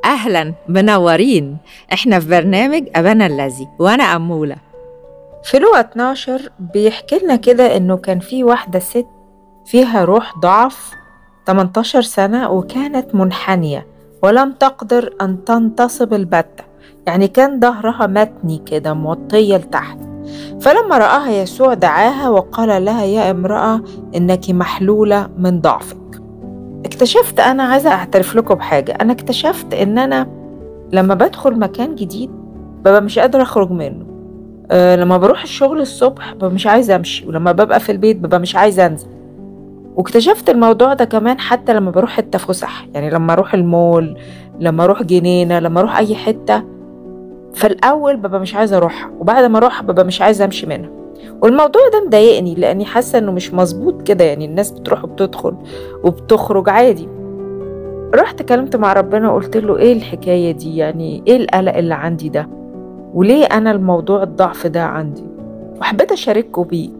أهلا منورين إحنا في برنامج أبانا الذي وأنا أمولة في لغة 12 بيحكي لنا كده إنه كان في واحدة ست فيها روح ضعف 18 سنة وكانت منحنية ولم تقدر أن تنتصب البتة يعني كان ظهرها متني كده موطية لتحت فلما رآها يسوع دعاها وقال لها يا امرأة إنك محلولة من ضعفك اكتشفت أنا عايزة أعترف لكم بحاجة أنا اكتشفت إن أنا لما بدخل مكان جديد ببقى مش قادرة أخرج منه أه لما بروح الشغل الصبح ببقى مش عايزة أمشي ولما ببقى في البيت ببقى مش عايزة أنزل واكتشفت الموضوع ده كمان حتى لما بروح حتة فسح يعني لما أروح المول لما أروح جنينة لما أروح أي حتة في الأول ببقى مش عايزة أروحها وبعد ما أروحها ببقى مش عايزة أمشي منها والموضوع ده مضايقني لاني حاسه انه مش مظبوط كده يعني الناس بتروح وبتدخل وبتخرج عادي رحت كلمت مع ربنا وقلت له ايه الحكايه دي يعني ايه القلق اللي عندي ده وليه انا الموضوع الضعف ده عندي وحبيت اشاركه بيه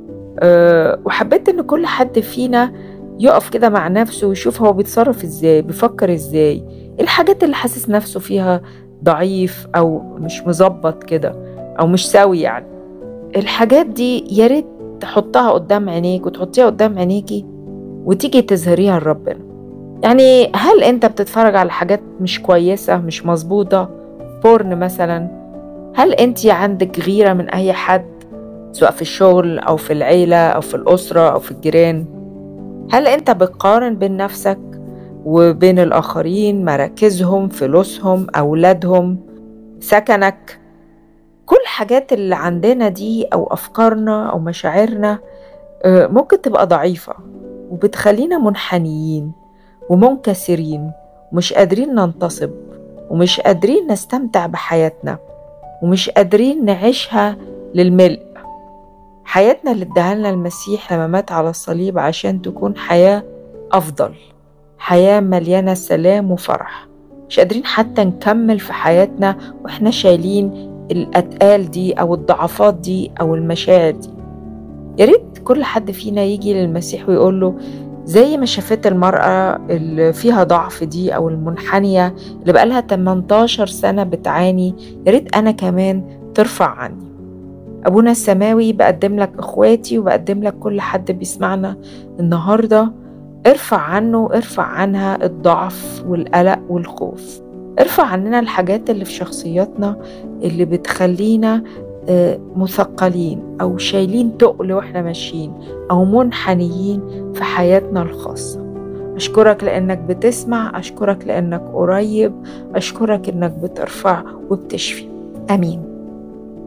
أه وحبيت ان كل حد فينا يقف كده مع نفسه ويشوف هو بيتصرف ازاي بيفكر ازاي ايه الحاجات اللي حاسس نفسه فيها ضعيف او مش مظبط كده او مش سوي يعني الحاجات دي يا ريت تحطها قدام عينيك وتحطيها قدام عينيكي وتيجي تظهريها لربنا يعني هل انت بتتفرج على حاجات مش كويسة مش مظبوطة بورن مثلا هل انت عندك غيرة من اي حد سواء في الشغل او في العيلة او في الاسرة او في الجيران هل انت بتقارن بين نفسك وبين الاخرين مراكزهم فلوسهم اولادهم سكنك كل الحاجات اللي عندنا دي أو أفكارنا أو مشاعرنا ممكن تبقى ضعيفة وبتخلينا منحنيين ومنكسرين ومش قادرين ننتصب ومش قادرين نستمتع بحياتنا ومش قادرين نعيشها للملء حياتنا اللي اداها لنا المسيح لما مات على الصليب عشان تكون حياة أفضل حياة مليانة سلام وفرح مش قادرين حتى نكمل في حياتنا واحنا شايلين الأتقال دي أو الضعفات دي أو المشاعر دي يا ريت كل حد فينا يجي للمسيح ويقول له زي ما شافت المرأة اللي فيها ضعف دي أو المنحنية اللي بقالها 18 سنة بتعاني يا ريت أنا كمان ترفع عني أبونا السماوي بقدم لك إخواتي وبقدم لك كل حد بيسمعنا النهاردة ارفع عنه ارفع عنها الضعف والقلق والخوف ارفع عننا الحاجات اللي في شخصياتنا اللي بتخلينا مثقلين او شايلين تقل واحنا ماشيين او منحنيين في حياتنا الخاصه اشكرك لانك بتسمع اشكرك لانك قريب اشكرك انك بترفع وبتشفي امين